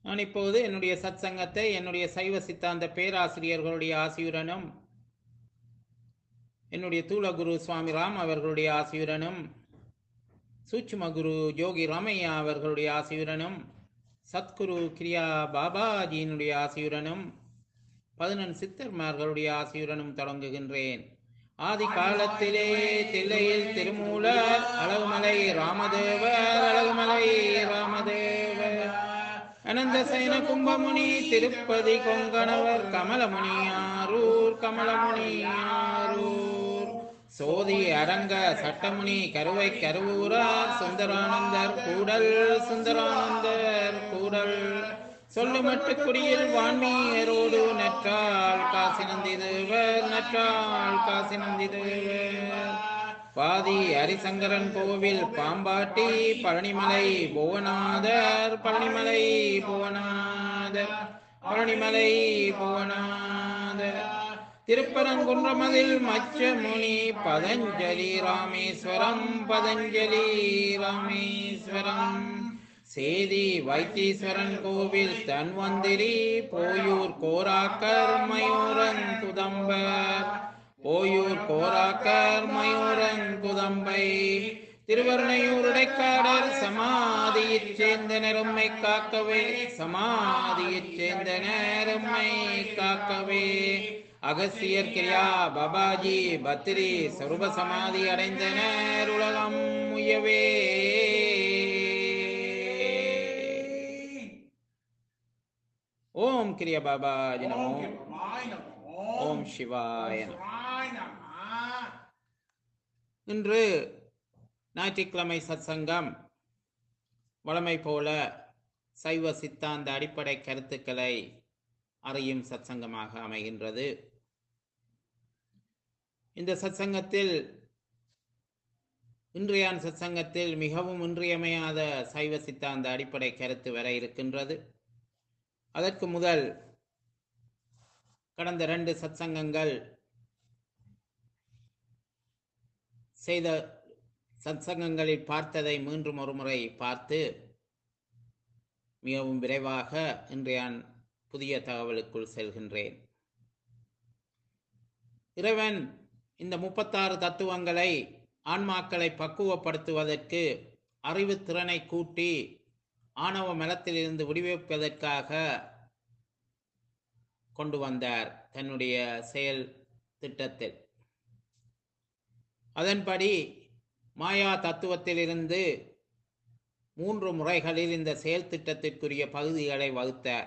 நான் இப்போது என்னுடைய சத் சங்கத்தை என்னுடைய சைவ சித்தாந்த பேராசிரியர்களுடைய ஆசியுடனும் என்னுடைய தூளகுரு சுவாமி ராம் அவர்களுடைய ஆசியுடனும் சூட்சும குரு யோகி ராமையா அவர்களுடைய ஆசியுடனும் சத்குரு கிரியா பாபாஜியினுடைய ஆசியுடனும் பதினெண் சித்தர்மார்களுடைய ஆசியுடனும் தொடங்குகின்றேன் ஆதி காலத்திலே தில்லையில் திருமூலர் அழகுமலை ராமதேவர் அழகுமலை ராமதேவர் அனந்த சயன கும்பமுனி திருப்பதி கொங்கணவர் கமலமுனி ஆரூர் கமலமுனி ஆரூர் சோதி அரங்க சட்டமுனி கருவை கருவூரார் சுந்தரானந்தர் கூடல் சுந்தரானந்தர் கூடல் சொல்லுமட்டு குடியில் வான்மீரோடு நற்றால் காசி நந்தி தேவர் நற்றால் காசி நந்தி தேவர் பாதி ஹரிசங்கரன் கோவில் பாம்பாட்டி பழனிமலை புவனாதர் பழனிமலை புவனாதர் பழனிமலை புவனாதர் திருப்பரங்குன்றமதில் மச்சமுனி பதஞ்சலி ராமேஸ்வரம் பதஞ்சலி ராமேஸ்வரம் சேதி வைத்தீஸ்வரன் கோவில் தன்வந்திரி போயூர் கோராக்கர் மயூரன் துதம்பர் போயூர் கோராக்கர் மயூரன் குதம்பை திருவருணையூர் இடைக்காடர் சமாதியைச் சேர்ந்த நெரும்மை காக்கவே சமாதியைச் சேர்ந்த நேரும்மை காக்கவே அகசியர் கிரியா பாபாஜி பத்திரி சொருப சமாதி அடைந்தனர் உலகம் உயவே ஓம் கிரியா பாபாஜி நமோ ஓம் சிவாய நமோ இன்று ஞாயிற்றுக்கிழமை சத்சங்கம் வழமை போல சைவ சித்தாந்த அடிப்படை கருத்துக்களை அறியும் சத்சங்கமாக அமைகின்றது இந்த சத்சங்கத்தில் இன்றையான் சத்சங்கத்தில் மிகவும் இன்றியமையாத சைவ சித்தாந்த அடிப்படை கருத்து வர இருக்கின்றது அதற்கு முதல் கடந்த ரெண்டு சத்சங்கங்கள் செய்த சத்சங்கங்களில் பார்த்ததை மீண்டும் ஒரு முறை பார்த்து மிகவும் விரைவாக இன்றைய புதிய தகவலுக்குள் செல்கின்றேன் இறைவன் இந்த முப்பத்தாறு தத்துவங்களை ஆன்மாக்களை பக்குவப்படுத்துவதற்கு அறிவு திறனை கூட்டி ஆணவ மலத்திலிருந்து விடுவிப்பதற்காக கொண்டு வந்தார் தன்னுடைய செயல் திட்டத்தில் அதன்படி மாயா தத்துவத்திலிருந்து மூன்று முறைகளில் இந்த செயல் திட்டத்திற்குரிய பகுதிகளை வகுத்தார்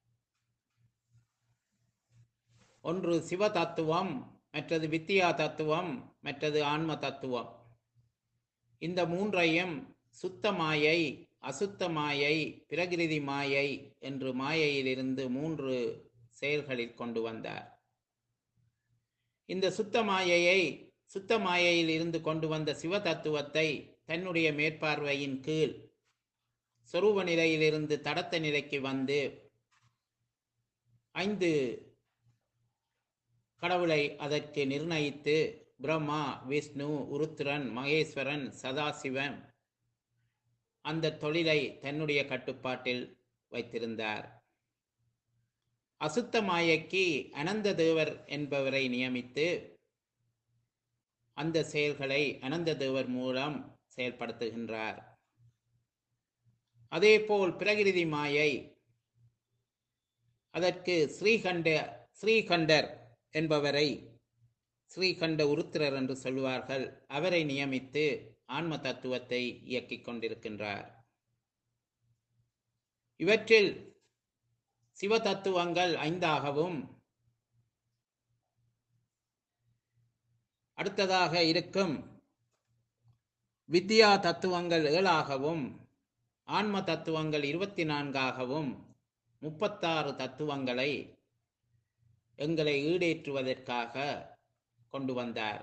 ஒன்று சிவ தத்துவம் மற்றது வித்தியா தத்துவம் மற்றது ஆன்ம தத்துவம் இந்த மூன்றையும் சுத்த மாயை அசுத்த மாயை பிரகிருதி மாயை என்று மாயையிலிருந்து மூன்று செயல்களில் கொண்டு வந்தார் இந்த சுத்த மாயையை சுத்த மாயையில் இருந்து கொண்டு வந்த சிவ தத்துவத்தை தன்னுடைய மேற்பார்வையின் கீழ் சொரூப நிலையிலிருந்து தடத்த நிலைக்கு வந்து ஐந்து கடவுளை அதற்கு நிர்ணயித்து பிரம்மா விஷ்ணு உருத்திரன் மகேஸ்வரன் சதாசிவன் அந்த தொழிலை தன்னுடைய கட்டுப்பாட்டில் வைத்திருந்தார் அசுத்த மாயைக்கு அனந்த தேவர் என்பவரை நியமித்து அந்த செயல்களை அனந்த தேவர் மூலம் செயல்படுத்துகின்றார் அதேபோல் பிரகிருதி மாயை அதற்கு ஸ்ரீகண்ட ஸ்ரீகண்டர் என்பவரை ஸ்ரீகண்ட உருத்திரர் என்று சொல்வார்கள் அவரை நியமித்து ஆன்ம தத்துவத்தை இயக்கிக் கொண்டிருக்கின்றார் இவற்றில் சிவ தத்துவங்கள் ஐந்தாகவும் அடுத்ததாக இருக்கும் வித்யா தத்துவங்கள் ஏழாகவும் ஆன்ம தத்துவங்கள் இருபத்தி நான்காகவும் முப்பத்தாறு தத்துவங்களை எங்களை ஈடேற்றுவதற்காக கொண்டு வந்தார்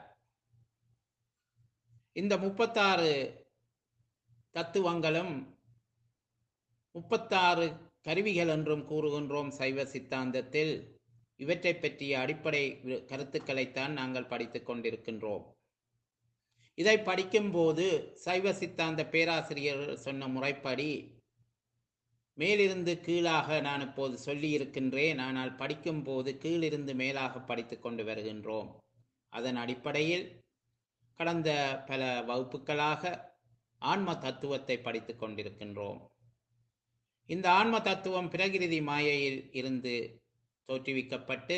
இந்த முப்பத்தாறு தத்துவங்களும் முப்பத்தாறு கருவிகள் என்றும் கூறுகின்றோம் சைவ சித்தாந்தத்தில் இவற்றை பற்றிய அடிப்படை வி- கருத்துக்களைத்தான் நாங்கள் படித்துக் கொண்டிருக்கின்றோம் இதை படிக்கும்போது சைவ சித்தாந்த பேராசிரியர் சொன்ன முறைப்படி மேலிருந்து கீழாக நான் இப்போது சொல்லி இருக்கின்றேன் ஆனால் படிக்கும் போது கீழிருந்து மேலாக படித்து கொண்டு வருகின்றோம் அதன் அடிப்படையில் கடந்த பல வகுப்புகளாக ஆன்ம தத்துவத்தை படித்து கொண்டிருக்கின்றோம் இந்த ஆன்ம தத்துவம் பிரகிருதி மாயையில் இருந்து தோற்றுவிக்கப்பட்டு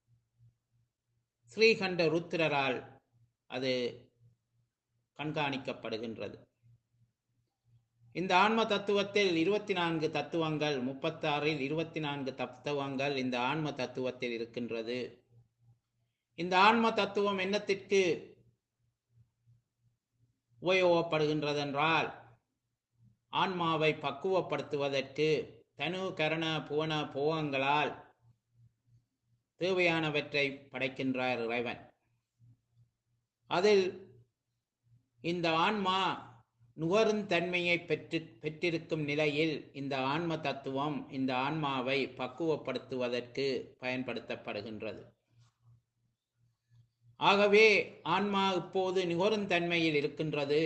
ஸ்ரீகண்ட ருத்திரரால் அது கண்காணிக்கப்படுகின்றது இந்த ஆன்ம தத்துவத்தில் இருபத்தி நான்கு தத்துவங்கள் முப்பத்தாறில் இருபத்தி நான்கு தத்துவங்கள் இந்த ஆன்ம தத்துவத்தில் இருக்கின்றது இந்த ஆன்ம தத்துவம் என்னத்திற்கு உபயோகப்படுகின்றதென்றால் ஆன்மாவை பக்குவப்படுத்துவதற்கு தனு கரண புவன போகங்களால் தேவையானவற்றை படைக்கின்றார் இறைவன் அதில் இந்த ஆன்மா நுகரும் தன்மையை பெற்று பெற்றிருக்கும் நிலையில் இந்த ஆன்ம தத்துவம் இந்த ஆன்மாவை பக்குவப்படுத்துவதற்கு பயன்படுத்தப்படுகின்றது ஆகவே ஆன்மா இப்போது நுகரும் தன்மையில் இருக்கின்றது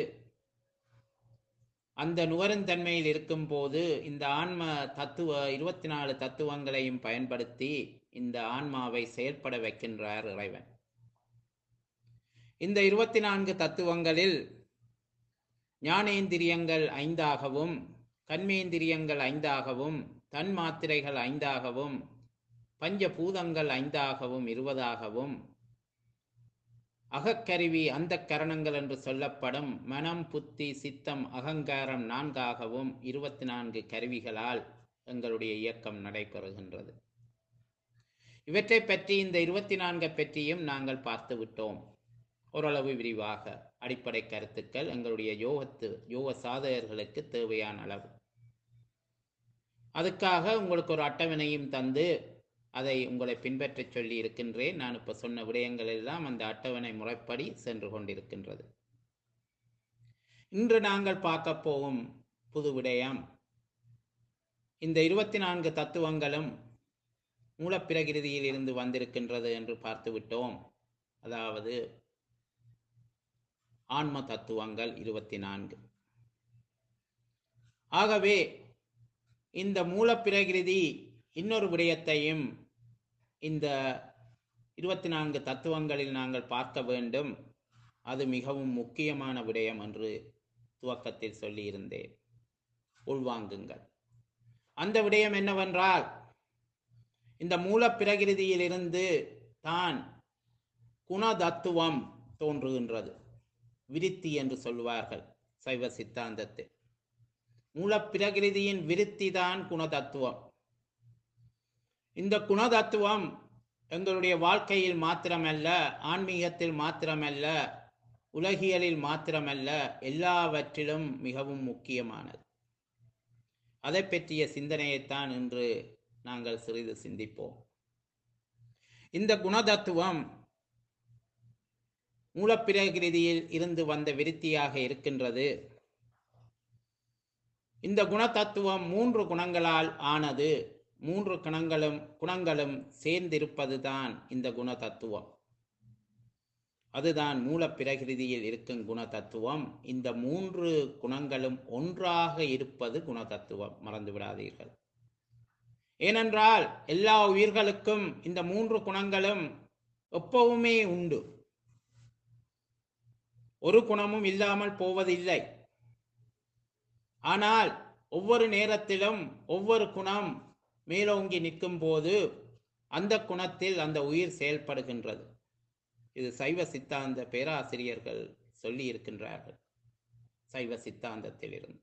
அந்த நுகரும் தன்மையில் இருக்கும் போது இந்த ஆன்ம தத்துவ இருபத்தி நாலு தத்துவங்களையும் பயன்படுத்தி இந்த ஆன்மாவை செயல்பட வைக்கின்றார் இறைவன் இந்த இருபத்தி நான்கு தத்துவங்களில் ஞானேந்திரியங்கள் ஐந்தாகவும் கண்மேந்திரியங்கள் ஐந்தாகவும் தன்மாத்திரைகள் ஐந்தாகவும் பஞ்சபூதங்கள் ஐந்தாகவும் இருபதாகவும் அகக்கருவி அந்த கரணங்கள் என்று சொல்லப்படும் மனம் புத்தி சித்தம் அகங்காரம் நான்காகவும் இருபத்தி நான்கு கருவிகளால் எங்களுடைய இயக்கம் நடைபெறுகின்றது இவற்றை பற்றி இந்த இருபத்தி நான்கை பற்றியும் நாங்கள் பார்த்து விட்டோம் ஓரளவு விரிவாக அடிப்படை கருத்துக்கள் எங்களுடைய யோகத்து யோக சாதகர்களுக்கு தேவையான அளவு அதுக்காக உங்களுக்கு ஒரு அட்டவணையும் தந்து அதை உங்களை பின்பற்றச் சொல்லி இருக்கின்றேன் நான் இப்போ சொன்ன விடயங்கள் எல்லாம் அந்த அட்டவணை முறைப்படி சென்று கொண்டிருக்கின்றது இன்று நாங்கள் பார்க்க போகும் புது விடயம் இந்த இருபத்தி நான்கு தத்துவங்களும் மூலப்பிரகிருதியில் இருந்து வந்திருக்கின்றது என்று பார்த்து விட்டோம் அதாவது ஆன்ம தத்துவங்கள் இருபத்தி நான்கு ஆகவே இந்த மூலப்பிரகிருதி இன்னொரு விடயத்தையும் இந்த இருபத்தி நான்கு தத்துவங்களில் நாங்கள் பார்க்க வேண்டும் அது மிகவும் முக்கியமான விடயம் என்று துவக்கத்தில் சொல்லியிருந்தேன் உள்வாங்குங்கள் அந்த விடயம் என்னவென்றால் இந்த மூலப்பிரகிருதியிலிருந்து தான் குணதத்துவம் தோன்றுகின்றது விருத்தி என்று சொல்வார்கள் சைவ சித்தாந்தத்தில் மூலப்பிரகிருதியின் விருத்தி தான் குணதத்துவம் இந்த குணதத்துவம் எங்களுடைய வாழ்க்கையில் மாத்திரமல்ல ஆன்மீகத்தில் மாத்திரமல்ல உலகியலில் மாத்திரமல்ல எல்லாவற்றிலும் மிகவும் முக்கியமானது அதை பற்றிய சிந்தனையைத்தான் இன்று நாங்கள் சிறிது சிந்திப்போம் இந்த குணதத்துவம் மூலப்பிரகிருதியில் இருந்து வந்த விருத்தியாக இருக்கின்றது இந்த குணதத்துவம் மூன்று குணங்களால் ஆனது மூன்று குணங்களும் குணங்களும் சேர்ந்திருப்பதுதான் இந்த குணதத்துவம் அதுதான் மூலப்பிரகிருதியில் இருக்கும் குணதத்துவம் இந்த மூன்று குணங்களும் ஒன்றாக இருப்பது குணதத்துவம் மறந்து விடாதீர்கள் ஏனென்றால் எல்லா உயிர்களுக்கும் இந்த மூன்று குணங்களும் எப்பவுமே உண்டு ஒரு குணமும் இல்லாமல் போவதில்லை ஆனால் ஒவ்வொரு நேரத்திலும் ஒவ்வொரு குணம் மேலோங்கி நிற்கும் போது அந்த குணத்தில் அந்த உயிர் செயல்படுகின்றது இது சைவ சித்தாந்த பேராசிரியர்கள் சொல்லி இருக்கின்றார்கள் சைவ சித்தாந்தத்தில் இருந்து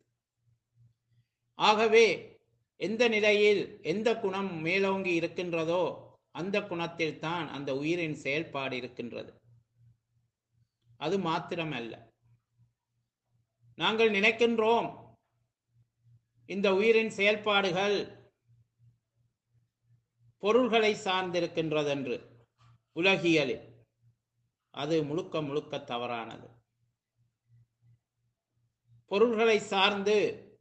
ஆகவே எந்த நிலையில் எந்த குணம் மேலோங்கி இருக்கின்றதோ அந்த குணத்தில் தான் அந்த உயிரின் செயல்பாடு இருக்கின்றது அது மாத்திரமல்ல நாங்கள் நினைக்கின்றோம் இந்த உயிரின் செயல்பாடுகள் பொருள்களை சார்ந்திருக்கின்றதென்று உலகியலில் அது முழுக்க முழுக்க தவறானது பொருள்களை சார்ந்து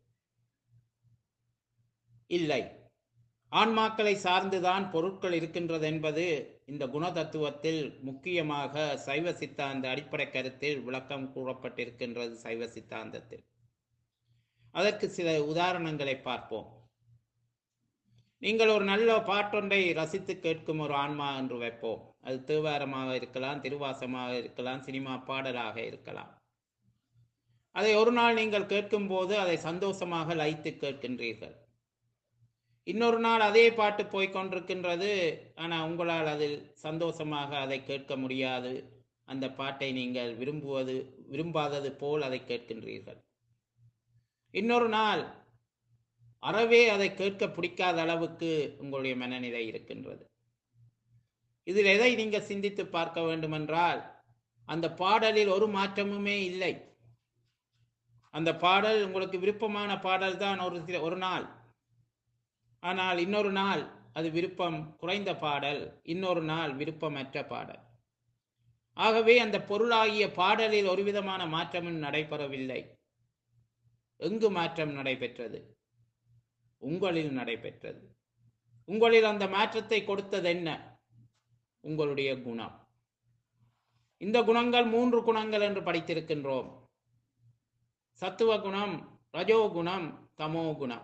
இல்லை ஆன்மாக்களை சார்ந்துதான் பொருட்கள் இருக்கின்றது என்பது இந்த குணதத்துவத்தில் முக்கியமாக சைவ சித்தாந்த அடிப்படை கருத்தில் விளக்கம் கூறப்பட்டிருக்கின்றது சைவ சித்தாந்தத்தில் அதற்கு சில உதாரணங்களை பார்ப்போம் நீங்கள் ஒரு நல்ல பாட்டொன்றை ரசித்து கேட்கும் ஒரு ஆன்மா என்று வைப்போம் அது தேவாரமாக இருக்கலாம் திருவாசமாக இருக்கலாம் சினிமா பாடலாக இருக்கலாம் அதை ஒரு நாள் நீங்கள் கேட்கும்போது அதை சந்தோஷமாக லயித்து கேட்கின்றீர்கள் இன்னொரு நாள் அதே பாட்டு போய்க்கொண்டிருக்கின்றது ஆனால் உங்களால் அதில் சந்தோஷமாக அதை கேட்க முடியாது அந்த பாட்டை நீங்கள் விரும்புவது விரும்பாதது போல் அதை கேட்கின்றீர்கள் இன்னொரு நாள் அறவே அதை கேட்க பிடிக்காத அளவுக்கு உங்களுடைய மனநிலை இருக்கின்றது இதில் எதை நீங்கள் சிந்தித்து பார்க்க வேண்டுமென்றால் அந்த பாடலில் ஒரு மாற்றமுமே இல்லை அந்த பாடல் உங்களுக்கு விருப்பமான பாடல் தான் ஒரு சில- ஒரு நாள் ஆனால் இன்னொரு நாள் அது விருப்பம் குறைந்த பாடல் இன்னொரு நாள் விருப்பமற்ற பாடல் ஆகவே அந்த பொருளாகிய பாடலில் ஒரு விதமான மாற்றமும் நடைபெறவில்லை எங்கு மாற்றம் நடைபெற்றது உங்களில் நடைபெற்றது உங்களில் அந்த மாற்றத்தை கொடுத்தது என்ன உங்களுடைய குணம் இந்த குணங்கள் மூன்று குணங்கள் என்று படித்திருக்கின்றோம் சத்துவ குணம் ரஜோ குணம் தமோ குணம்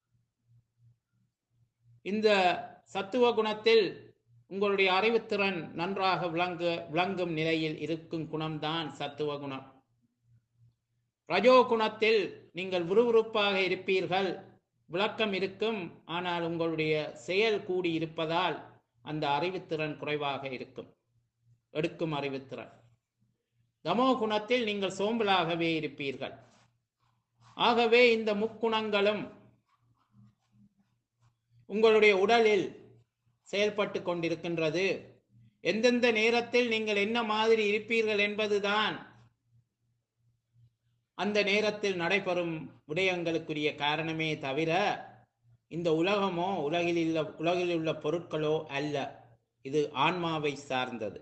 இந்த சத்துவ குணத்தில் உங்களுடைய அறிவுத்திறன் நன்றாக விளங்கு விளங்கும் நிலையில் இருக்கும் குணம்தான் சத்துவ குணம் ரஜோ குணத்தில் நீங்கள் விறுவிறுப்பாக இருப்பீர்கள் விளக்கம் இருக்கும் ஆனால் உங்களுடைய செயல் கூடி இருப்பதால் அந்த அறிவுத்திறன் குறைவாக இருக்கும் எடுக்கும் அறிவுத்திறன் தமோ குணத்தில் நீங்கள் சோம்பலாகவே இருப்பீர்கள் ஆகவே இந்த முக்குணங்களும் உங்களுடைய உடலில் செயல்பட்டு கொண்டிருக்கின்றது எந்தெந்த நேரத்தில் நீங்கள் என்ன மாதிரி இருப்பீர்கள் என்பதுதான் அந்த நேரத்தில் நடைபெறும் விடயங்களுக்குரிய காரணமே தவிர இந்த உலகமோ உலகில் உள்ள உலகில் உள்ள பொருட்களோ அல்ல இது ஆன்மாவை சார்ந்தது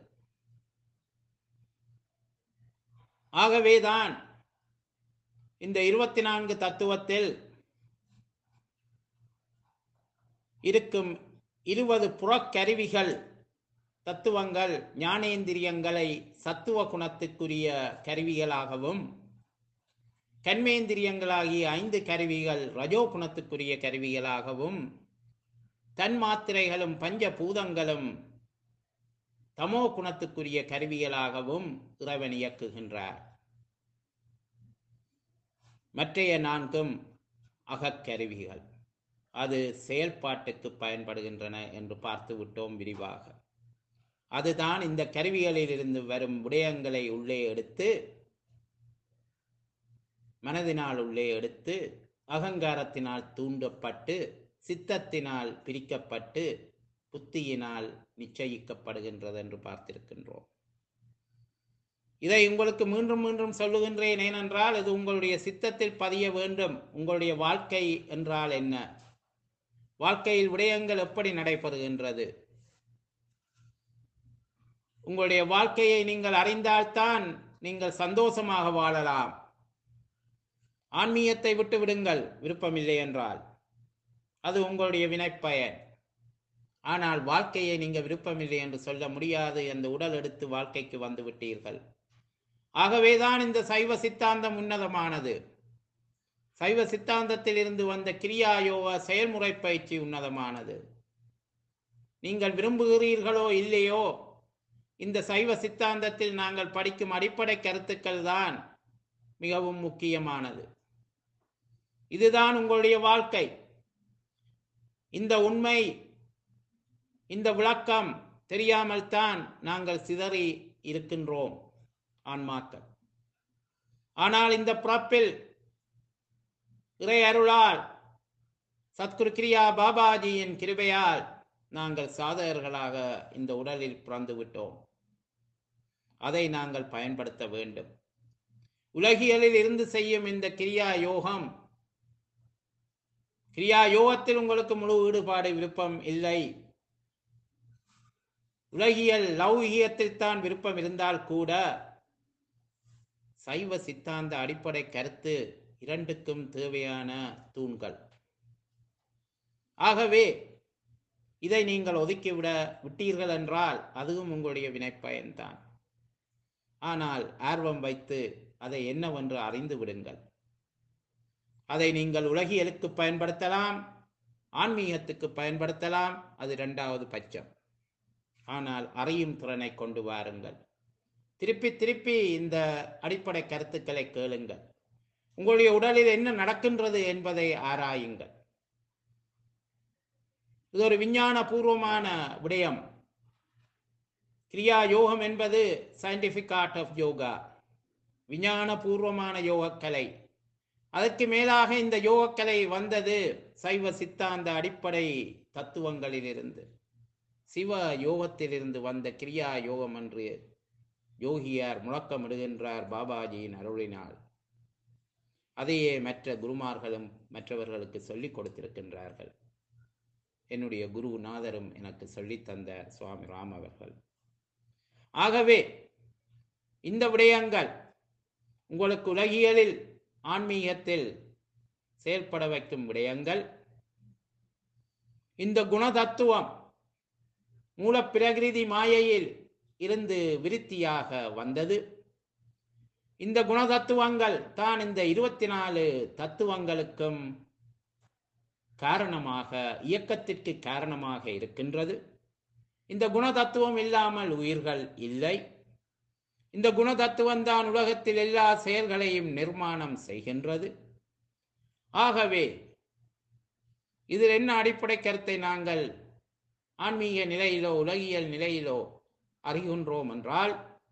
ஆகவேதான் இந்த இருபத்தி நான்கு தத்துவத்தில் இருக்கும் இருபது புறக்கருவிகள் தத்துவங்கள் ஞானேந்திரியங்களை சத்துவ குணத்துக்குரிய கருவிகளாகவும் கண்மேந்திரியங்களாகிய ஐந்து கருவிகள் ரஜோ குணத்துக்குரிய கருவிகளாகவும் தன்மாத்திரைகளும் பஞ்ச பூதங்களும் தமோ குணத்துக்குரிய கருவிகளாகவும் இறைவன் இயக்குகின்றார் மற்றைய நான்கும் அகக்கருவிகள் அது செயல்பாட்டுக்கு பயன்படுகின்றன என்று பார்த்து விட்டோம் விரிவாக அதுதான் இந்த கருவிகளிலிருந்து வரும் விடயங்களை உள்ளே எடுத்து மனதினால் உள்ளே எடுத்து அகங்காரத்தினால் தூண்டப்பட்டு சித்தத்தினால் பிரிக்கப்பட்டு புத்தியினால் நிச்சயிக்கப்படுகின்றது என்று பார்த்திருக்கின்றோம் இதை உங்களுக்கு மீண்டும் மீண்டும் சொல்லுகின்றேன் ஏனென்றால் இது உங்களுடைய சித்தத்தில் பதிய வேண்டும் உங்களுடைய வாழ்க்கை என்றால் என்ன வாழ்க்கையில் விடயங்கள் எப்படி நடைபெறுகின்றது உங்களுடைய வாழ்க்கையை நீங்கள் அறிந்தால்தான் நீங்கள் சந்தோஷமாக வாழலாம் ஆன்மீகத்தை விட்டு விடுங்கள் விருப்பமில்லை என்றால் அது உங்களுடைய வினைப்பயன் ஆனால் வாழ்க்கையை நீங்கள் விருப்பமில்லை என்று சொல்ல முடியாது அந்த உடல் எடுத்து வாழ்க்கைக்கு வந்து விட்டீர்கள் ஆகவேதான் இந்த சைவ சித்தாந்தம் உன்னதமானது சைவ சித்தாந்தத்தில் இருந்து வந்த கிரியாயோக செயல்முறை பயிற்சி உன்னதமானது நீங்கள் விரும்புகிறீர்களோ இல்லையோ இந்த சைவ சித்தாந்தத்தில் நாங்கள் படிக்கும் அடிப்படை கருத்துக்கள் தான் மிகவும் முக்கியமானது இதுதான் உங்களுடைய வாழ்க்கை இந்த உண்மை இந்த விளக்கம் தெரியாமல் தான் நாங்கள் சிதறி இருக்கின்றோம் ஆன்மாக்கள் ஆனால் இந்த பிறப்பில் இறை அருளால் சத்குரு கிரியா பாபாஜியின் கிருபையால் நாங்கள் சாதகர்களாக இந்த உடலில் பிறந்து விட்டோம் அதை நாங்கள் பயன்படுத்த வேண்டும் உலகியலில் இருந்து செய்யும் இந்த கிரியா யோகம் கிரியா யோகத்தில் உங்களுக்கு முழு ஈடுபாடு விருப்பம் இல்லை உலகியல் லௌகியத்தில் தான் விருப்பம் இருந்தால் கூட சைவ சித்தாந்த அடிப்படை கருத்து இரண்டுக்கும் தேவையான தூண்கள் ஆகவே இதை நீங்கள் ஒதுக்கிவிட விட்டீர்கள் என்றால் அதுவும் உங்களுடைய வினைப்பயன்தான் ஆனால் ஆர்வம் வைத்து அதை என்னவென்று அறிந்து விடுங்கள் அதை நீங்கள் உலகியலுக்கு பயன்படுத்தலாம் ஆன்மீகத்துக்கு பயன்படுத்தலாம் அது இரண்டாவது பட்சம் ஆனால் அறியும் திறனை கொண்டு வாருங்கள் திருப்பி திருப்பி இந்த அடிப்படை கருத்துக்களை கேளுங்கள் உங்களுடைய உடலில் என்ன நடக்கின்றது என்பதை ஆராயுங்கள் இது ஒரு விஞ்ஞான பூர்வமான விடயம் கிரியா யோகம் என்பது சயின்டிபிக் ஆர்ட் ஆஃப் யோகா விஞ்ஞான பூர்வமான யோகக்கலை அதற்கு மேலாக இந்த யோகக்கலை வந்தது சைவ சித்தாந்த அடிப்படை தத்துவங்களிலிருந்து சிவ யோகத்திலிருந்து வந்த கிரியா யோகம் என்று யோகியார் முழக்கமிடுகின்றார் பாபாஜியின் அருளினால் அதையே மற்ற குருமார்களும் மற்றவர்களுக்கு சொல்லிக் கொடுத்திருக்கின்றார்கள் என்னுடைய குருநாதரும் எனக்கு சொல்லித் தந்த சுவாமி ராம் அவர்கள் ஆகவே இந்த விடயங்கள் உங்களுக்கு உலகியலில் ஆன்மீகத்தில் செயல்பட வைக்கும் விடயங்கள் இந்த குணதத்துவம் மூலப்பிரகிருதி மாயையில் இருந்து விருத்தியாக வந்தது இந்த குணதத்துவங்கள் தான் இந்த இருபத்தி நாலு தத்துவங்களுக்கும் காரணமாக இயக்கத்திற்கு காரணமாக இருக்கின்றது இந்த குணதத்துவம் இல்லாமல் உயிர்கள் இல்லை இந்த குணதத்துவம் தான் உலகத்தில் எல்லா செயல்களையும் நிர்மாணம் செய்கின்றது ஆகவே இதில் என்ன அடிப்படை கருத்தை நாங்கள் ஆன்மீக நிலையிலோ உலகியல் நிலையிலோ அறிகின்றோம் என்றால்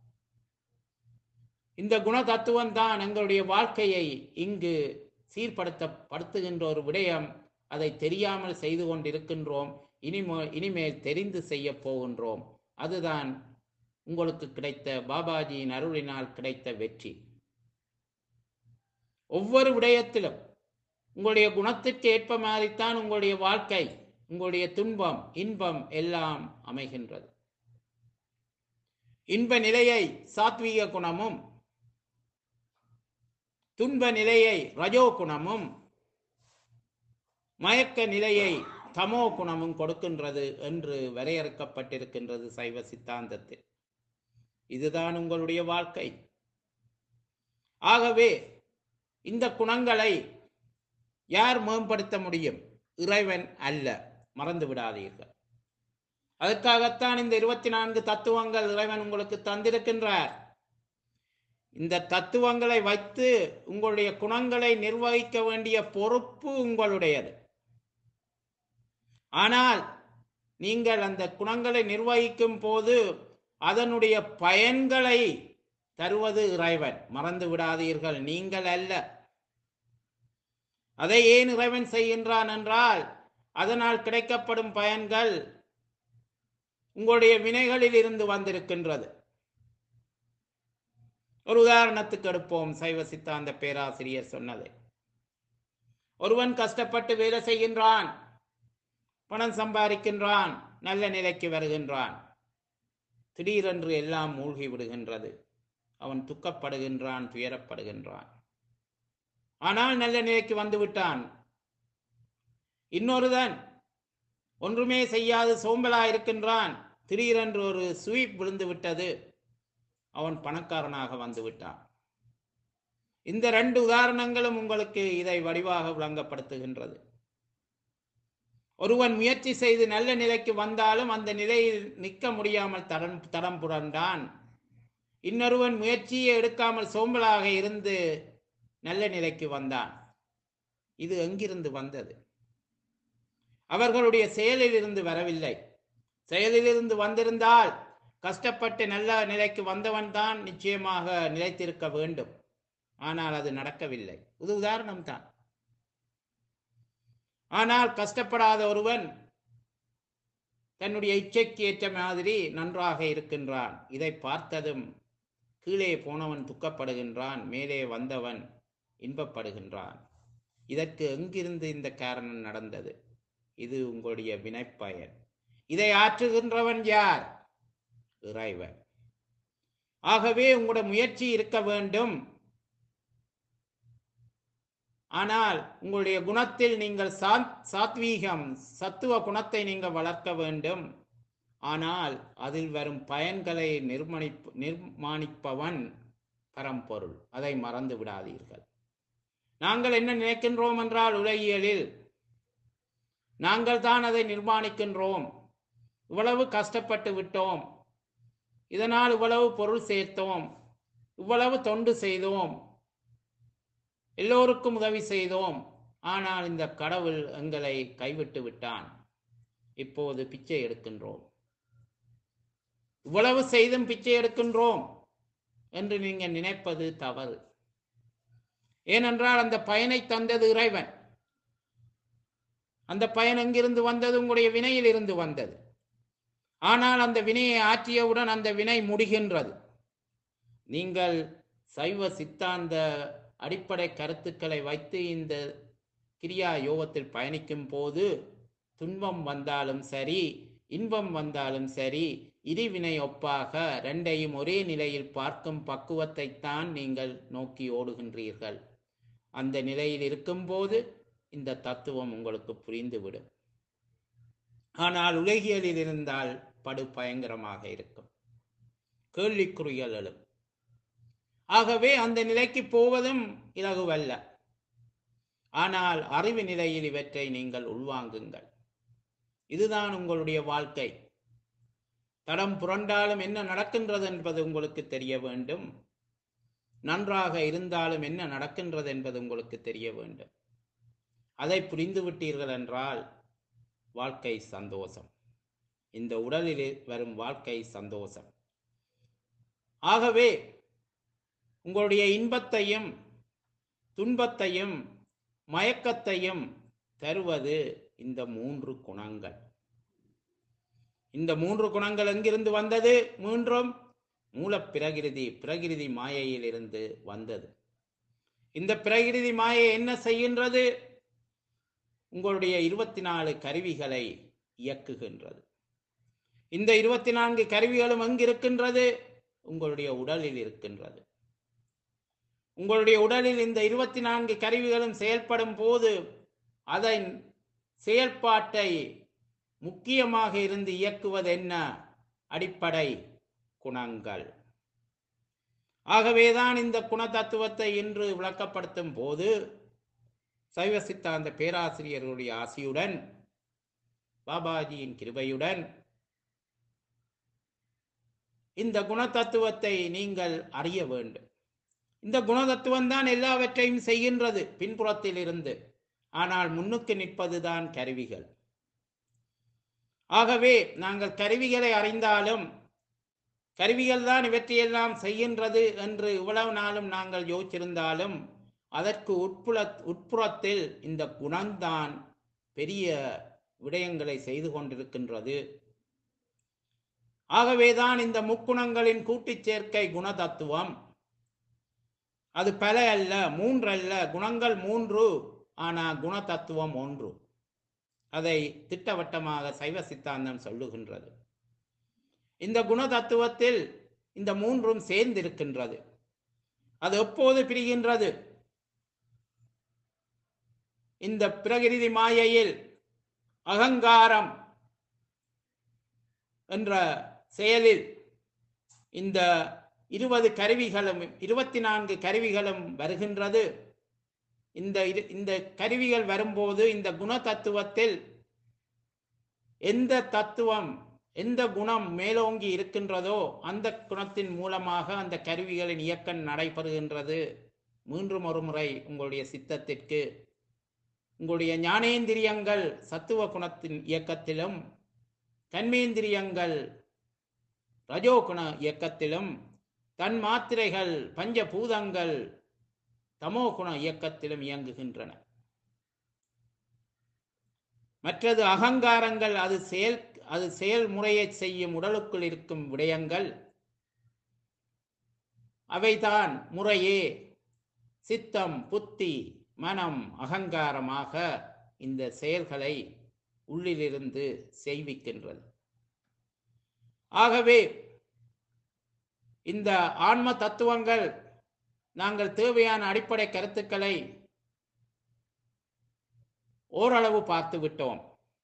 இந்த குண தத்துவம் தான் எங்களுடைய வாழ்க்கையை இங்கு சீர்படுத்தப்படுத்துகின்ற ஒரு விடயம் அதை தெரியாமல் செய்து கொண்டிருக்கின்றோம் இனிமே இனிமேல் தெரிந்து செய்ய போகின்றோம் அதுதான் உங்களுக்கு கிடைத்த பாபாஜியின் அருளினால் கிடைத்த வெற்றி ஒவ்வொரு விடயத்திலும் உங்களுடைய குணத்திற்கு ஏற்ப மாதிரித்தான் உங்களுடைய வாழ்க்கை உங்களுடைய துன்பம் இன்பம் எல்லாம் அமைகின்றது இன்ப நிலையை சாத்வீக குணமும் துன்ப நிலையை ரஜோ குணமும் மயக்க நிலையை தமோ குணமும் கொடுக்கின்றது என்று வரையறுக்கப்பட்டிருக்கின்றது சைவ சித்தாந்தத்தில் இதுதான் உங்களுடைய வாழ்க்கை ஆகவே இந்த குணங்களை யார் மேம்படுத்த முடியும் இறைவன் அல்ல மறந்து விடாதீர்கள் அதற்காகத்தான் இந்த இருபத்தி நான்கு தத்துவங்கள் இறைவன் உங்களுக்கு தந்திருக்கின்றார் இந்த தத்துவங்களை வைத்து உங்களுடைய குணங்களை நிர்வகிக்க வேண்டிய பொறுப்பு உங்களுடையது ஆனால் நீங்கள் அந்த குணங்களை நிர்வகிக்கும் போது அதனுடைய பயன்களை தருவது இறைவன் மறந்து விடாதீர்கள் நீங்கள் அல்ல அதை ஏன் இறைவன் செய்கின்றான் என்றால் அதனால் கிடைக்கப்படும் பயன்கள் உங்களுடைய வினைகளில் இருந்து வந்திருக்கின்றது ஒரு உதாரணத்துக்கு எடுப்போம் சைவ சித்தாந்த பேராசிரியர் சொன்னதை ஒருவன் கஷ்டப்பட்டு வேலை செய்கின்றான் பணம் சம்பாதிக்கின்றான் நல்ல நிலைக்கு வருகின்றான் திடீரென்று எல்லாம் மூழ்கி விடுகின்றது அவன் துக்கப்படுகின்றான் துயரப்படுகின்றான் ஆனால் நல்ல நிலைக்கு வந்து விட்டான் இன்னொருதன் ஒன்றுமே செய்யாது சோம்பலா இருக்கின்றான் திடீரென்று ஒரு ஸ்வீப் விழுந்து விட்டது அவன் பணக்காரனாக வந்து விட்டான் இந்த ரெண்டு உதாரணங்களும் உங்களுக்கு இதை வடிவாக விளங்கப்படுத்துகின்றது ஒருவன் முயற்சி செய்து நல்ல நிலைக்கு வந்தாலும் அந்த நிலையில் நிற்க முடியாமல் தடம் தடம் புரண்டான் இன்னொருவன் முயற்சியை எடுக்காமல் சோம்பலாக இருந்து நல்ல நிலைக்கு வந்தான் இது எங்கிருந்து வந்தது அவர்களுடைய செயலில் இருந்து வரவில்லை செயலிலிருந்து வந்திருந்தால் கஷ்டப்பட்டு நல்ல நிலைக்கு வந்தவன் தான் நிச்சயமாக நிலைத்திருக்க வேண்டும் ஆனால் அது நடக்கவில்லை இது உதாரணம் தான் ஆனால் கஷ்டப்படாத ஒருவன் தன்னுடைய இச்சைக்கு ஏற்ற மாதிரி நன்றாக இருக்கின்றான் இதை பார்த்ததும் கீழே போனவன் துக்கப்படுகின்றான் மேலே வந்தவன் இன்பப்படுகின்றான் இதற்கு எங்கிருந்து இந்த காரணம் நடந்தது இது உங்களுடைய வினைப்பயன் இதை ஆற்றுகின்றவன் யார் இறைவன் ஆகவே உங்களோட முயற்சி இருக்க வேண்டும் ஆனால் உங்களுடைய குணத்தில் நீங்கள் சாத்வீகம் சத்துவ குணத்தை நீங்கள் வளர்க்க வேண்டும் ஆனால் அதில் வரும் பயன்களை நிர்மணி நிர்மாணிப்பவன் பரம்பொருள் அதை மறந்து விடாதீர்கள் நாங்கள் என்ன நினைக்கின்றோம் என்றால் உலகியலில் நாங்கள் தான் அதை நிர்மாணிக்கின்றோம் இவ்வளவு கஷ்டப்பட்டு விட்டோம் இதனால் இவ்வளவு பொருள் சேர்த்தோம் இவ்வளவு தொண்டு செய்தோம் எல்லோருக்கும் உதவி செய்தோம் ஆனால் இந்த கடவுள் எங்களை கைவிட்டு விட்டான் இப்போது பிச்சை எடுக்கின்றோம் இவ்வளவு செய்தும் பிச்சை எடுக்கின்றோம் என்று நீங்க நினைப்பது தவறு ஏனென்றால் அந்த பயனை தந்தது இறைவன் அந்த பயன் எங்கிருந்து வந்தது உங்களுடைய வினையில் இருந்து வந்தது ஆனால் அந்த வினையை ஆற்றியவுடன் அந்த வினை முடிகின்றது நீங்கள் சைவ சித்தாந்த அடிப்படை கருத்துக்களை வைத்து இந்த கிரியா யோகத்தில் பயணிக்கும் போது துன்பம் வந்தாலும் சரி இன்பம் வந்தாலும் சரி இருவினை ஒப்பாக ரெண்டையும் ஒரே நிலையில் பார்க்கும் பக்குவத்தை தான் நீங்கள் நோக்கி ஓடுகின்றீர்கள் அந்த நிலையில் இருக்கும்போது இந்த தத்துவம் உங்களுக்கு புரிந்துவிடும் ஆனால் உலகியலில் இருந்தால் படு பயங்கரமாக இருக்கும் கேள்விக்குறிகள் எழும் ஆகவே அந்த நிலைக்கு போவதும் இலகுவல்ல ஆனால் அறிவு நிலையில் இவற்றை நீங்கள் உள்வாங்குங்கள் இதுதான் உங்களுடைய வாழ்க்கை தடம் புரண்டாலும் என்ன நடக்கின்றது என்பது உங்களுக்கு தெரிய வேண்டும் நன்றாக இருந்தாலும் என்ன நடக்கின்றது என்பது உங்களுக்கு தெரிய வேண்டும் அதை புரிந்து விட்டீர்கள் என்றால் வாழ்க்கை சந்தோஷம் இந்த உடலில் வரும் வாழ்க்கை சந்தோஷம் ஆகவே உங்களுடைய இன்பத்தையும் துன்பத்தையும் மயக்கத்தையும் தருவது இந்த மூன்று குணங்கள் இந்த மூன்று குணங்கள் எங்கிருந்து வந்தது மூன்றும் மூல பிரகிருதி பிரகிருதி மாயையிலிருந்து வந்தது இந்த பிரகிருதி மாயை என்ன செய்கின்றது உங்களுடைய இருபத்தி நாலு கருவிகளை இயக்குகின்றது இந்த இருபத்தி நான்கு கருவிகளும் எங்கிருக்கின்றது உங்களுடைய உடலில் இருக்கின்றது உங்களுடைய உடலில் இந்த இருபத்தி நான்கு கருவிகளும் செயல்படும் போது அதன் செயல்பாட்டை முக்கியமாக இருந்து இயக்குவது என்ன அடிப்படை குணங்கள் ஆகவேதான் இந்த குண தத்துவத்தை இன்று விளக்கப்படுத்தும் போது சைவ சித்தாந்த பேராசிரியர்களுடைய ஆசியுடன் பாபாஜியின் கிருபையுடன் இந்த குண தத்துவத்தை நீங்கள் அறிய வேண்டும் இந்த குண தத்துவம் தான் எல்லாவற்றையும் செய்கின்றது பின்புறத்தில் இருந்து ஆனால் முன்னுக்கு நிற்பதுதான் கருவிகள் ஆகவே நாங்கள் கருவிகளை அறிந்தாலும் கருவிகள் தான் இவற்றையெல்லாம் செய்கின்றது என்று இவ்வளவு நாளும் நாங்கள் யோசிச்சிருந்தாலும் அதற்கு உட்புற உட்புறத்தில் இந்த குணம்தான் பெரிய விடயங்களை செய்து கொண்டிருக்கின்றது ஆகவேதான் இந்த முக்குணங்களின் கூட்டுச் சேர்க்கை குண தத்துவம் அது பல அல்ல மூன்று அல்ல குணங்கள் மூன்று ஆனா குண தத்துவம் ஒன்று அதை திட்டவட்டமாக சைவ சித்தாந்தம் சொல்லுகின்றது இந்த குண தத்துவத்தில் இந்த மூன்றும் சேர்ந்திருக்கின்றது அது எப்போது பிரிகின்றது இந்த பிரகிருதி மாயையில் அகங்காரம் என்ற செயலில் இந்த இருபது கருவிகளும் இருபத்தி நான்கு கருவிகளும் வருகின்றது இந்த இரு- இந்த கருவிகள் வரும்போது இந்த குண தத்துவத்தில் எந்த தத்துவம் எந்த குணம் மேலோங்கி இருக்கின்றதோ அந்த குணத்தின் மூலமாக அந்த கருவிகளின் இயக்கம் நடைபெறுகின்றது மீண்டும் ஒரு முறை உங்களுடைய சித்தத்திற்கு உங்களுடைய ஞானேந்திரியங்கள் சத்துவ குணத்தின் இயக்கத்திலும் கண்மேந்திரியங்கள் ரஜோகுண இயக்கத்திலும் தன் மாத்திரைகள் பஞ்சபூதங்கள் தமோகுண இயக்கத்திலும் இயங்குகின்றன மற்றது அகங்காரங்கள் அது செயல் அது செயல்முறையை செய்யும் உடலுக்குள் இருக்கும் விடயங்கள் அவைதான் முறையே சித்தம் புத்தி மனம் அகங்காரமாக இந்த செயல்களை உள்ளிலிருந்து செய்விக்கின்றது ஆகவே இந்த ஆன்ம தத்துவங்கள் நாங்கள் தேவையான அடிப்படை கருத்துக்களை ஓரளவு பார்த்து விட்டோம்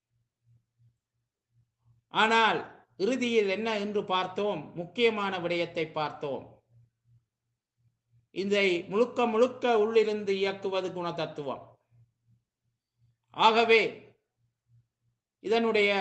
ஆனால் இறுதியில் என்ன என்று பார்த்தோம் முக்கியமான விடயத்தை பார்த்தோம் இதை முழுக்க முழுக்க உள்ளிருந்து இயக்குவது குண தத்துவம் ஆகவே இதனுடைய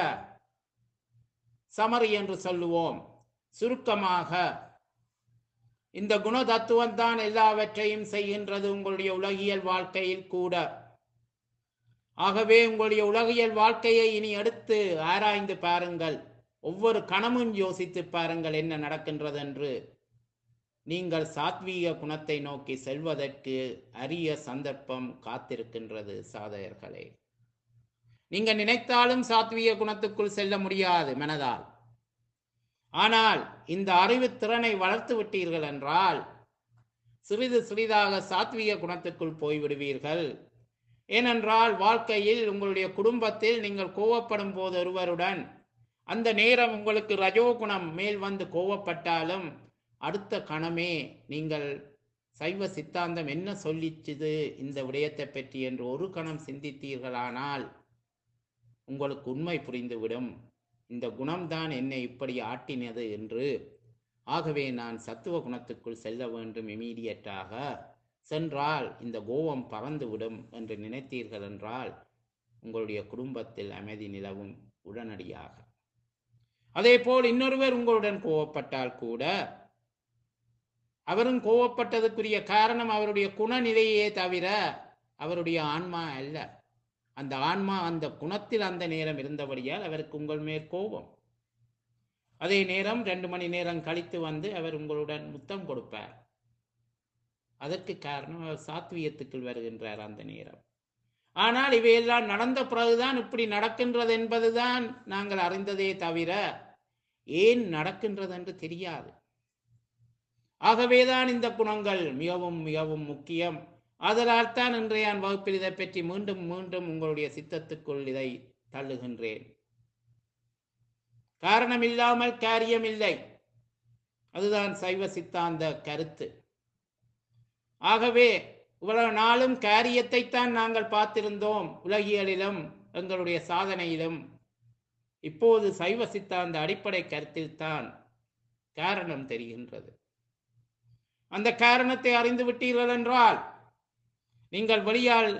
சமரி என்று சொல்லுவோம் சுருக்கமாக இந்த குண தத்துவம் தான் எல்லாவற்றையும் செய்கின்றது உங்களுடைய உலகியல் வாழ்க்கையில் கூட ஆகவே உங்களுடைய உலகியல் வாழ்க்கையை இனி எடுத்து ஆராய்ந்து பாருங்கள் ஒவ்வொரு கணமும் யோசித்து பாருங்கள் என்ன நடக்கின்றது என்று நீங்கள் சாத்வீக குணத்தை நோக்கி செல்வதற்கு அரிய சந்தர்ப்பம் காத்திருக்கின்றது சாதகர்களே நீங்க நினைத்தாலும் சாத்வீக குணத்துக்குள் செல்ல முடியாது மனதால் ஆனால் இந்த அறிவு திறனை வளர்த்து விட்டீர்கள் என்றால் சிறிது சிறிதாக சாத்வீக குணத்துக்குள் போய்விடுவீர்கள் ஏனென்றால் வாழ்க்கையில் உங்களுடைய குடும்பத்தில் நீங்கள் கோவப்படும் போது ஒருவருடன் அந்த நேரம் உங்களுக்கு ரஜோகுணம் மேல் வந்து கோவப்பட்டாலும் அடுத்த கணமே நீங்கள் சைவ சித்தாந்தம் என்ன சொல்லிச்சுது இந்த விடயத்தை பற்றி என்று ஒரு கணம் சிந்தித்தீர்களானால் உங்களுக்கு உண்மை புரிந்துவிடும் இந்த குணம்தான் என்னை இப்படி ஆட்டினது என்று ஆகவே நான் சத்துவ குணத்துக்குள் செல்ல வேண்டும் இமீடியட்டாக சென்றால் இந்த கோபம் பறந்துவிடும் என்று நினைத்தீர்கள் என்றால் உங்களுடைய குடும்பத்தில் அமைதி நிலவும் உடனடியாக அதே போல் இன்னொருவர் உங்களுடன் கோவப்பட்டால் கூட அவரும் கோவப்பட்டதுக்குரிய காரணம் அவருடைய குணநிலையே தவிர அவருடைய ஆன்மா அல்ல அந்த ஆன்மா அந்த குணத்தில் அந்த நேரம் இருந்தபடியால் அவருக்கு உங்கள் மேல் கோபம் அதே நேரம் ரெண்டு மணி நேரம் கழித்து வந்து அவர் உங்களுடன் முத்தம் கொடுப்பார் அதற்கு காரணம் அவர் சாத்வியத்துக்குள் வருகின்றார் அந்த நேரம் ஆனால் இவையெல்லாம் நடந்த பிறகுதான் இப்படி நடக்கின்றது என்பதுதான் நாங்கள் அறிந்ததே தவிர ஏன் நடக்கின்றது என்று தெரியாது ஆகவேதான் இந்த குணங்கள் மிகவும் மிகவும் முக்கியம் அதனால் தான் இன்றைய வகுப்பில் இதை பற்றி மீண்டும் மீண்டும் உங்களுடைய சித்தத்துக்குள் இதை தள்ளுகின்றேன் காரணம் இல்லாமல் காரியம் இல்லை அதுதான் சைவ சித்தாந்த கருத்து ஆகவே இவ்வளவு நாளும் காரியத்தை தான் நாங்கள் பார்த்திருந்தோம் உலகியலிலும் எங்களுடைய சாதனையிலும் இப்போது சைவ சித்தாந்த அடிப்படை கருத்தில் தான் காரணம் தெரிகின்றது அந்த காரணத்தை அறிந்து விட்டீர்கள் என்றால் நீங்கள் வெளியால்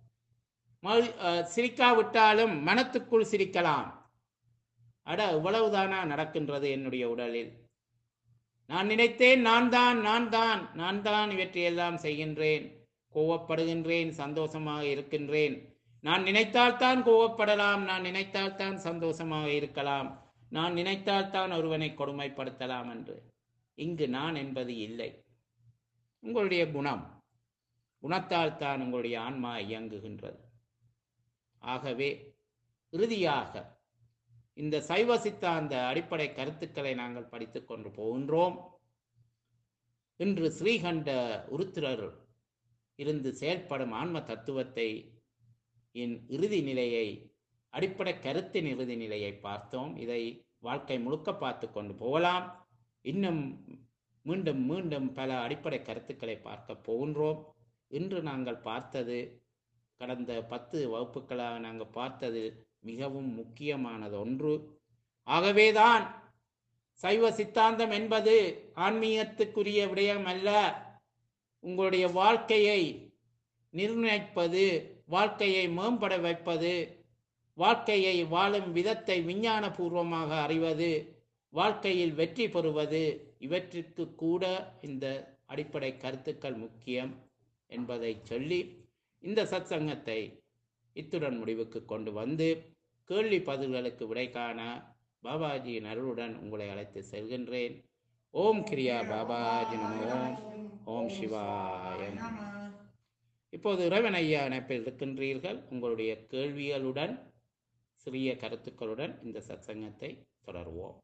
சிரிக்காவிட்டாலும் மனத்துக்குள் சிரிக்கலாம் அட இவ்வளவுதானா நடக்கின்றது என்னுடைய உடலில் நான் நினைத்தேன் நான் தான் நான் தான் நான் தான் இவற்றையெல்லாம் செய்கின்றேன் கோவப்படுகின்றேன் சந்தோஷமாக இருக்கின்றேன் நான் நினைத்தால்தான் கோவப்படலாம் நான் நினைத்தால்தான் சந்தோஷமாக இருக்கலாம் நான் நினைத்தால்தான் ஒருவனை கொடுமைப்படுத்தலாம் என்று இங்கு நான் என்பது இல்லை உங்களுடைய குணம் குணத்தால் தான் உங்களுடைய ஆன்மா இயங்குகின்றது ஆகவே இறுதியாக இந்த சைவ சித்தாந்த அடிப்படை கருத்துக்களை நாங்கள் படித்துக் கொண்டு போகின்றோம் இன்று ஸ்ரீகண்ட உருத்திரர் இருந்து செயல்படும் ஆன்ம தத்துவத்தை என் இறுதி நிலையை அடிப்படை கருத்தின் இறுதி நிலையை பார்த்தோம் இதை வாழ்க்கை முழுக்க பார்த்து கொண்டு போகலாம் இன்னும் மீண்டும் மீண்டும் பல அடிப்படை கருத்துக்களை பார்க்க போகின்றோம் இன்று நாங்கள் பார்த்தது கடந்த பத்து வகுப்புகளாக நாங்கள் பார்த்தது மிகவும் முக்கியமானது ஒன்று ஆகவேதான் சைவ சித்தாந்தம் என்பது ஆன்மீகத்துக்குரிய விடயம் அல்ல உங்களுடைய வாழ்க்கையை நிர்ணயிப்பது வாழ்க்கையை மேம்பட வைப்பது வாழ்க்கையை வாழும் விதத்தை விஞ்ஞான பூர்வமாக அறிவது வாழ்க்கையில் வெற்றி பெறுவது இவற்றிற்கு கூட இந்த அடிப்படை கருத்துக்கள் முக்கியம் என்பதை சொல்லி இந்த சத்சங்கத்தை இத்துடன் முடிவுக்கு கொண்டு வந்து கேள்வி பதில்களுக்கு விடை காண பாபாஜியின் அருளுடன் உங்களை அழைத்து செல்கின்றேன் ஓம் கிரியா பாபாஜி நம ஓம் ஓம் சிவாய நம. இப்போது இறைவன் ஐயா இணைப்பில் இருக்கின்றீர்கள் உங்களுடைய கேள்விகளுடன் சிறிய கருத்துக்களுடன் இந்த சத்சங்கத்தை தொடருவோம்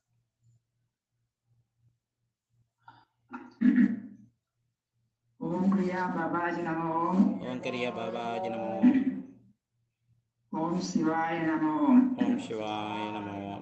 ஓம் கிரியா பாபாஜி நம ஓம் ஓம் கிரியா பாபாஜி நம ஓம் சிவாய நம ஓம் ஓம் சிவாய நம ஓம்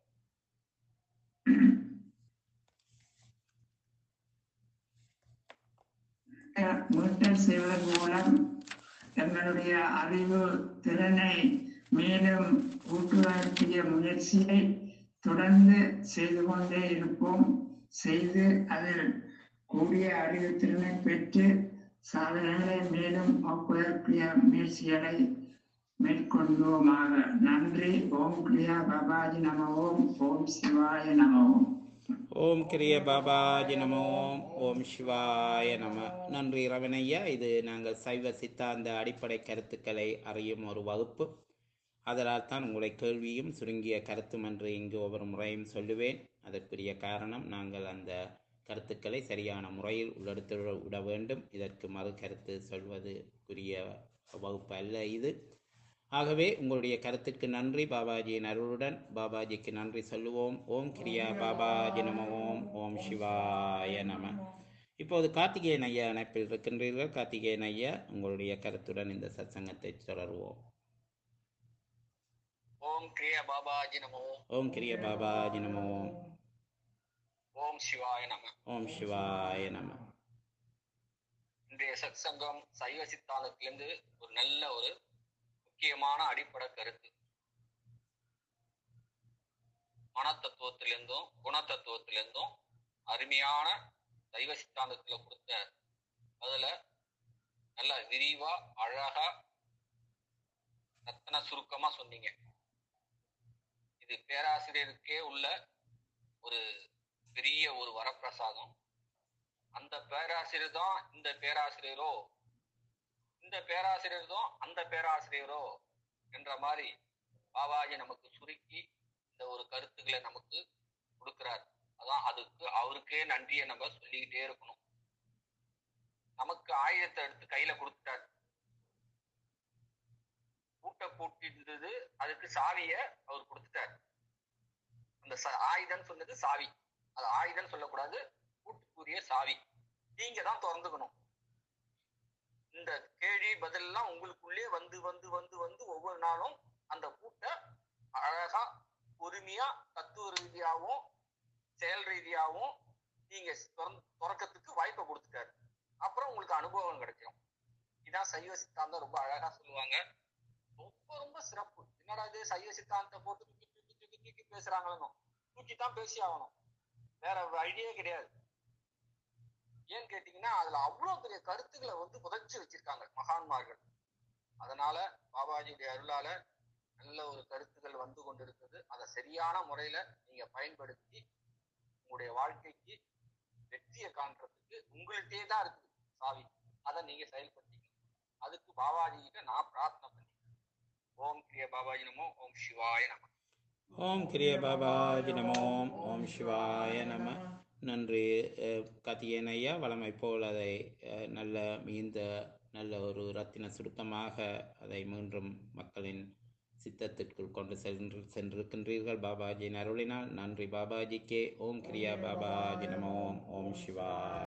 அஹ், மீட்டல் செய்வதன் மூலம் எங்களுடைய அறிவு திறனை மேலும் ஊட்டுவதற்குரிய முயற்சியை தொடர்ந்து செய்து கொண்டே இருப்போம் செய்து அதில் கூடிய அறிவு திறனை பெற்று சாதனைகளை மேலும் ஆக்குவதற்குரிய முயற்சிகளை மேற்கொள்வோமாக நன்றி ஓம் கிரியா பாபாஜி நம ஓம் ஓம் சிவாய நம ஓம் ஓம் கிரிய பாபாஜி நமோ ஓம் சிவாய நம நன்றி ரவணையா இது நாங்கள் சைவ சித்தாந்த அடிப்படை கருத்துக்களை அறியும் ஒரு வகுப்பு அதனால் தான் உங்களை கேள்வியும் சுருங்கிய கருத்தும் என்று இங்கு ஒவ்வொரு முறையும் சொல்லுவேன் அதற்குரிய காரணம் நாங்கள் அந்த கருத்துக்களை சரியான முறையில் உள்ளெடுத்து விட வேண்டும் இதற்கு மறு கருத்து சொல்வதுக்குரிய வகுப்பு அல்ல இது ஆகவே உங்களுடைய கருத்துக்கு நன்றி பாபாஜியின் அருளுடன் பாபாஜிக்கு நன்றி சொல்லுவோம் ஓம் கிரியா பாபாஜி நம ஓம் ஓம் சிவாய நம இப்போது கார்த்திகேயன் ஐயா இணைப்பில் இருக்கின்றீர்கள் கார்த்திகேயன் ஐயா உங்களுடைய கருத்துடன் இந்த சத்சங்கத்தை தொடருவோம் ஓம் கிரிய பாபாஜி நமோ ஓம் கிரிய பாபாஜி நம ஓம் ஓம் சிவாய நம ஓம் சிவாய நம இன்றைய சத்சங்கம் சைவ சித்தாந்தத்திலிருந்து ஒரு நல்ல ஒரு முக்கியமான அடிப்படை கருத்து மனத்தத்துவத்திலிருந்தும் குணத்தத்துவத்திலிருந்தும் அருமையான சைவ சித்தாந்தத்துல கொடுத்த அதுல நல்ல விரிவா அழகா ரத்தன சுருக்கமா சொன்னீங்க இது பேராசிரியருக்கே உள்ள ஒரு பெரிய ஒரு வரப்பிரசாதம் அந்த பேராசிரியர் தான் இந்த பேராசிரியரோ இந்த பேராசிரியர் தான் அந்த பேராசிரியரோ என்ற மாதிரி பாபாஜி நமக்கு சுருக்கி இந்த ஒரு கருத்துக்களை நமக்கு கொடுக்கிறார் அதான் அதுக்கு அவருக்கே நன்றியை நம்ம சொல்லிக்கிட்டே இருக்கணும் நமக்கு ஆயுதத்தை எடுத்து கையில கொடுத்துட்டார் பூட்டை பூட்டிருந்தது அதுக்கு சாவிய அவர் கொடுத்துட்டார் அந்த ச- ஆயுதம் சொன்னது சாவி அது ஆயுதம் சொல்லக்கூடாது பூட்டுக்குரிய சாவி நீங்க தான் திறந்துக்கணும் இந்த கேள்வி பதிலெல்லாம் உங்களுக்குள்ளே வந்து வந்து வந்து வந்து ஒவ்வொரு நாளும் அந்த பூட்டை அழகா பொறுமையா தத்துவ ரீதியாகவும் செயல் ரீதியாகவும் நீங்க திறந்து- திறக்கறதுக்கு வாய்ப்பை கொடுத்துட்டாரு அப்புறம் உங்களுக்கு அனுபவம் கிடைக்கும் இதான் சைவ சித்தாந்தம் ரொம்ப அழகா சொல்லுவாங்க ரொம்ப ரொம்ப சிறப்பு என்னடா இது சைவ சித்தாந்தத்தை போட்டு தூக்கி தூக்கி தூக்கி தூக்கி பேசுறாங்களோ தூக்கி தான் பேசி ஆகணும் வேற ஐடியே கிடையாது ஏன்னு கேட்டீங்கன்னா அதுல அவ்வளவு பெரிய கருத்துக்களை வந்து புதைச்சு வச்சிருக்காங்க மகான்மார்கள் அதனால பாபாஜியுடைய அருளால நல்ல ஒரு கருத்துக்கள் வந்து கொண்டிருக்குது அதை சரியான முறையில நீங்க பயன்படுத்தி உங்களுடைய வாழ்க்கைக்கு வெற்றியை காண்றதுக்கு உங்கள்கிட்டயே தான் இருக்குது சாவி அதை நீங்க செயல்படுத்திக்கணும் அதுக்கு பாபாஜி கிட்ட நான் பிரார்த்தனை பண்ணி ஓம் கிரிய பாபாஜி நமோ ஓம் சிவாய நம ஓம் கிரிய பாபாஜி நம ஓம் ஓம் சிவாய நம நன்றி அஹ், கார்த்திகேயன் ஐயா வளமை போல் அதை அஹ், நல்ல மிகுந்த நல்ல ஒரு ரத்தின சுருக்கமாக அதை மீண்டும் மக்களின் சித்தத்திற்குள் கொண்டு சென்று சென்றிருக்கின்றீர்கள் பாபாஜியின் அருளினால் நன்றி பாபாஜிக்கே ஓம் கிரியா பாபாஜி நம ஓம் ஓம் சிவா